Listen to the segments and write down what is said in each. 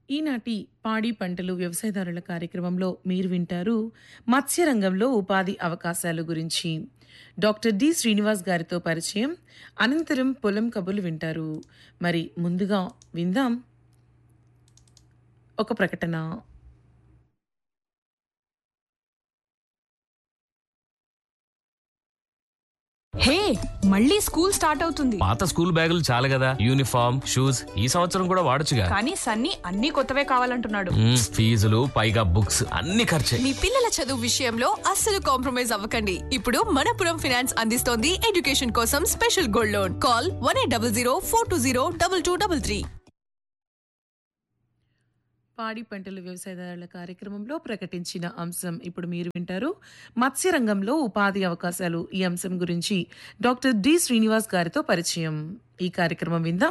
ఈనాటి పాడి పంటలు వ్యవసాయదారుల కార్యక్రమంలో మీరు వింటారు మత్స్య రంగంలో ఉపాధి అవకాశాలు గురించి డాక్టర్ డి శ్రీనివాస్ గారితో పరిచయం అనంతరం పొలం కబుర్లు వింటారు మరి ముందుగా విందాం ఒక ప్రకటన హే మళ్ళీ స్కూల్ స్టార్ట్ అవుతుంది పాత స్కూల్ బ్యాగులు చాలు కదా యూనిఫామ్ షూస్ ఈ సంవత్సరం కూడా వాడొచ్చుగా కానీ సన్నీ అన్ని కొత్తవే కావాలంటున్నాడు మ్మ్, ఫీజులు పైగా బుక్స్ అన్ని ఖర్చే మీ పిల్లల చదువు విషయంలో అస్సలు కాంప్రమైజ్ అవ్వకండి ఇప్పుడు మనపురం ఫినాన్స్ అందిస్తోంది ఎడ్యుకేషన్ కోసం special gold loan call one eight double zero four two zero double two double three పాడి పంటలు వ్యవసాయదారుల కార్యక్రమంలో ప్రకటించిన అంశం ఇప్పుడు మీరు వింటారు మత్స్య రంగంలో ఉపాధి అవకాశాలు ఈ అంశం గురించి డాక్టర్ డి శ్రీనివాస్ గారితో పరిచయం ఈ కార్యక్రమం విందాం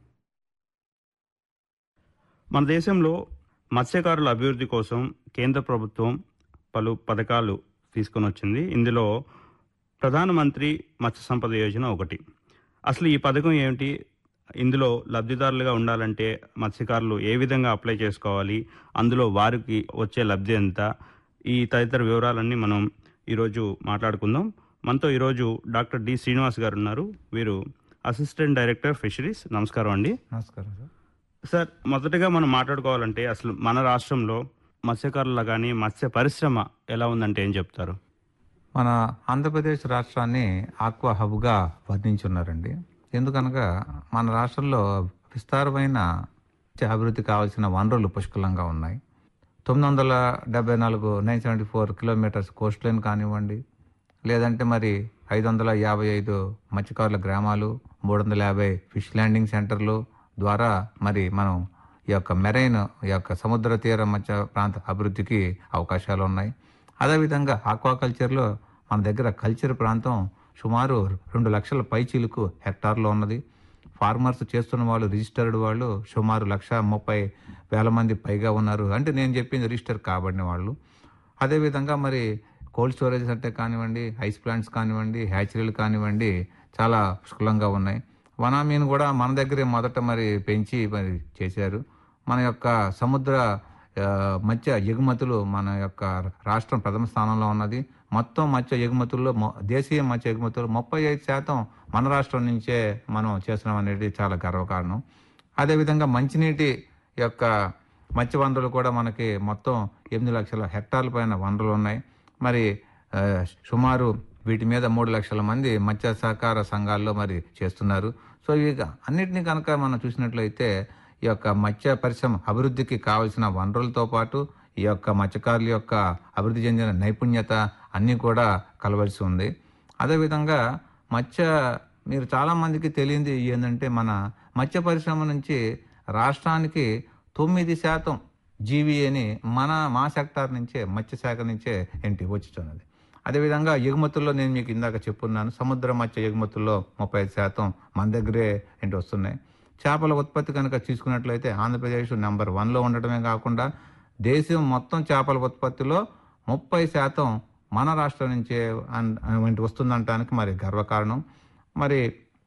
మన దేశంలో మత్స్యకారుల అభివృద్ధి కోసం కేంద్ర ప్రభుత్వం పలు పథకాలు తీసుకొని వచ్చింది ఇందులో ప్రధానమంత్రి మత్స్య సంపద యోజన ఒకటి అసలు ఈ పథకం ఏమిటి ఇందులో లబ్ధిదారులుగా ఉండాలంటే మత్స్యకారులు ఏ విధంగా అప్లై చేసుకోవాలి అందులో వారికి వచ్చే లబ్ధి ఎంత ఈ తదితర వివరాలన్నీ మనం ఈరోజు మాట్లాడుకుందాం మనతో ఈరోజు డాక్టర్ డి శ్రీనివాస్ గారు ఉన్నారు వీరు అసిస్టెంట్ డైరెక్టర్ ఫిషరీస్ నమస్కారం అండి నమస్కారం సార్ సార్ మొదటగా మనం మాట్లాడుకోవాలంటే అసలు మన రాష్ట్రంలో మత్స్యకారుల కానీ మత్స్య పరిశ్రమ ఎలా ఉందంటే ఏం చెప్తారు మన ఆంధ్రప్రదేశ్ రాష్ట్రాన్ని ఆక్వా హబ్గా వర్ణించున్నారండి ఎందుకనగా మన రాష్ట్రంలో విస్తారమైన అభివృద్ధి కావాల్సిన వనరులు పుష్కలంగా ఉన్నాయి తొమ్మిది వందల డెబ్బై నాలుగు nine seventy four kilometres coast line కానివ్వండి లేదంటే మరి ఐదు వందల యాభై ఐదు మత్స్యకారుల గ్రామాలు మూడు వందల యాభై ఫిష్ ల్యాండింగ్ సెంటర్లు ద్వారా మరి మనం ఈ యొక్క మెరైన్ ఈ యొక్క సముద్ర తీర మత్స్య ప్రాంత అభివృద్ధికి అవకాశాలు ఉన్నాయి అదేవిధంగా ఆక్వాకల్చర్లో మన దగ్గర కల్చర్ ప్రాంతం సుమారు రెండు లక్షల పైచీలకు హెక్టార్లో ఉన్నది ఫార్మర్స్ చేస్తున్న వాళ్ళు రిజిస్టర్డ్ వాళ్ళు సుమారు లక్ష ముప్పై వేల మంది పైగా ఉన్నారు అంటే నేను చెప్పింది రిజిస్టర్ కాబడిన వాళ్ళు అదేవిధంగా మరి కోల్డ్ స్టోరేజ్ అంటే కానివ్వండి ఐస్ ప్లాంట్స్ కానివ్వండి హ్యాచరీలు కానివ్వండి చాలా పుష్కలంగా ఉన్నాయి వనామీన్ కూడా మన దగ్గరే మొదట మరి పెంచి మరి చేశారు మన యొక్క సముద్ర ఆ, మత్స్య ఎగుమతులు మన యొక్క రాష్ట్రం ప్రథమ స్థానంలో ఉన్నది మొత్తం మత్స్య ఎగుమతుల్లో మొ- దేశీయ మత్స్య ఎగుమతులు ముప్పై ఐదు శాతం మన రాష్ట్రం నుంచే మనం చేస్తున్నాం అనేది చాలా గర్వకారణం అదేవిధంగా మంచినీటి యొక్క మత్స్య వనరులు కూడా మనకి మొత్తం ఎనిమిది లక్షల హెక్టార్ల పైన వనరులు ఉన్నాయి మరి ఆ, సుమారు వీటి మీద మూడు లక్షల మంది మత్స్య సహకార సంఘాల్లో మరి చేస్తున్నారు సో ఇవి అన్నిటినీ కనుక మనం చూసినట్లయితే ఈ యొక్క మత్స్య పరిశ్రమ అభివృద్ధికి కావలసిన వనరులతో పాటు ఈ యొక్క మత్స్యకారుల యొక్క అభివృద్ధి చెందిన నైపుణ్యత అన్నీ కూడా కలవలసి ఉంది అదేవిధంగా మత్స్య మీరు చాలామందికి తెలియంది ఏంటంటే మన మత్స్య పరిశ్రమ నుంచి రాష్ట్రానికి తొమ్మిది శాతం జీవీఏని మన మా సెక్టార్ నుంచే మత్స్యశాఖ నుంచే ఏంటి వచ్చిస్తున్నది అదేవిధంగా ఎగుమతుల్లో నేను మీకు ఇందాక చెప్పున్నాను సముద్ర మత్స్య ఎగుమతుల్లో ముప్పై ఐదు శాతం మన దగ్గరే ఏంటి వస్తున్నాయి చేపల ఉత్పత్తి కనుక తీసుకున్నట్లయితే ఆంధ్రప్రదేశ్ నెంబర్ వన్లో ఉండటమే కాకుండా దేశం మొత్తం చేపల ఉత్పత్తిలో ముప్పై శాతం మన రాష్ట్రం నుంచే అన్- ఏంటి వస్తుందంటానికి మరి గర్వకారణం మరి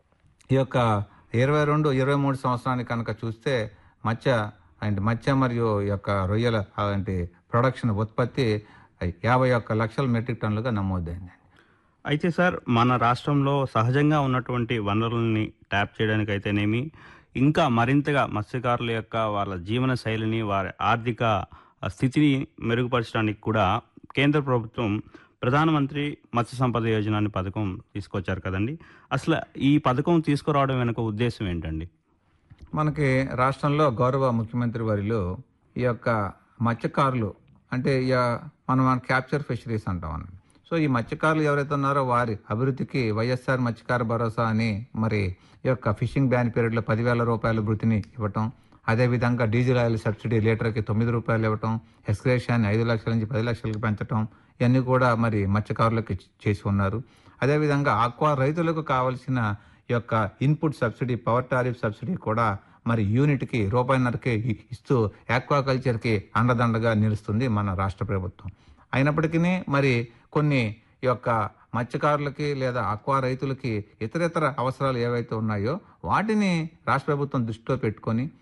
ఈ యొక్క ఇరవై రెండు ఇరవై మూడు సంవత్సరానికి కనుక చూస్తే మత్స్య అంటే మత్స్య మరియు ఈ యొక్క రొయ్యల అంటే ప్రొడక్షన్ ఉత్పత్తి యాభై ఒక్క లక్షల మెట్రిక్ టన్నులుగా నమోదైంది అయితే సార్ మన రాష్ట్రంలో సహజంగా ఉన్నటువంటి వనరుల్ని ట్యాప్ చేయడానికి అయితేనేమి ఇంకా మరింతగా మత్స్యకారుల యొక్క వాళ్ళ జీవన శైలిని వారి ఆర్థిక స్థితిని మెరుగుపరచడానికి కూడా కేంద్ర ప్రభుత్వం ప్రధానమంత్రి మత్స్య సంపద యోజన అనే పథకం తీసుకొచ్చారు కదండి అసలు ఈ పథకం తీసుకురావడం వెనుక ఉద్దేశం ఏంటండి మనకి రాష్ట్రంలో గౌరవ ముఖ్యమంత్రి వారిలో ఈ యొక్క మత్స్యకారులు అంటే ఇక మనం మన క్యాప్చర్ ఫిషరీస్ అంటాం అన్నమాట సో ఈ మత్స్యకారులు ఎవరైతే ఉన్నారో వారి అభివృద్ధికి వైఎస్ఆర్ మత్స్యకార భరోసా అని మరి ఈ యొక్క ఫిషింగ్ బ్యాన్ పీరియడ్లో పదివేల రూపాయల వృత్తిని ఇవ్వటం అదేవిధంగా డీజిల్ ఆయిల్ సబ్సిడీ లీటర్కి తొమ్మిది రూపాయలు ఇవ్వటం ఎస్క్రేషియాన్ని ఐదు లక్షల నుంచి పది లక్షలకు పెంచడం ఇవన్నీ కూడా మరి మత్స్యకారులకు చేసి ఉన్నారు అదేవిధంగా ఆక్వా రైతులకు కావలసిన ఈ యొక్క input subsidy power tariff subsidy కూడా మరి యూనిట్కి రూపాయిన్నరకి ఇస్తూ ఆక్వాకల్చర్కి అండదండగా నిలుస్తుంది మన రాష్ట్ర ప్రభుత్వం అయినప్పటికీ మరి కొన్ని ఈ యొక్క మత్స్యకారులకి లేదా ఆక్వా రైతులకి ఇతరితర అవసరాలు ఏవైతే ఉన్నాయో వాటిని రాష్ట్ర ప్రభుత్వం దృష్టిలో పెట్టుకొని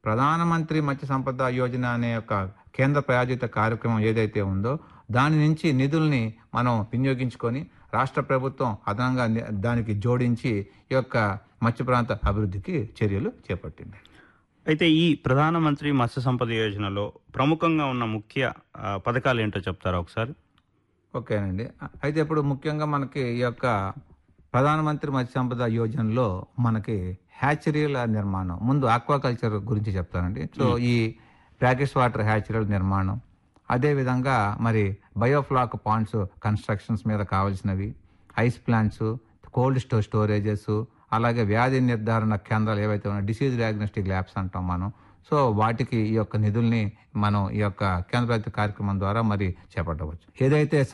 ప్రధానమంత్రి మత్స్య సంపద యోజన అనే యొక్క కేంద్ర ప్రాయోజిత కార్యక్రమం ఏదైతే ఉందో దాని నుంచి నిధుల్ని మనం వినియోగించుకొని రాష్ట్ర ప్రభుత్వం అదనంగా ని- దానికి జోడించి ఈ యొక్క మత్స్య ప్రాంత అభివృద్ధికి చర్యలు చేపట్టింది అయితే ఈ ప్రధానమంత్రి మత్స్య సంపద యోజనలో ప్రముఖంగా ఉన్న ముఖ్య ఆ, పథకాలు ఏంటో చెప్తారా ఒకసారి ఓకేనండి అయితే ఇప్పుడు ముఖ్యంగా మనకి ఈ యొక్క ప్రధానమంత్రి మత్స్య సంపద యోజనలో మనకి హ్యాచరీల నిర్మాణం ముందు ఆక్వాకల్చర్ గురించి చెప్తానండి సో ఈ ప్యాకెట్స్ వాటర్ హ్యాచరీల నిర్మాణం అదే విధంగా మరి బయోఫ్లాక్ పాండ్స్ కన్స్ట్రక్షన్స్ మీద కావాల్సినవి ice plants cold store storages అలాగే వ్యాధి నిర్ధారణ కేంద్రాలు ఏవైతే ఉన్నాయో డిసీజ్ డయాగ్నోస్టిక్ ల్యాబ్స్ అంటాం మనం సో వాటికి ఈ యొక్క నిధుల్ని మనం ఈ యొక్క కేంద్ర ప్రభుత్వ కార్యక్రమం ద్వారా మరి చేపట్టవచ్చు ఏదైతే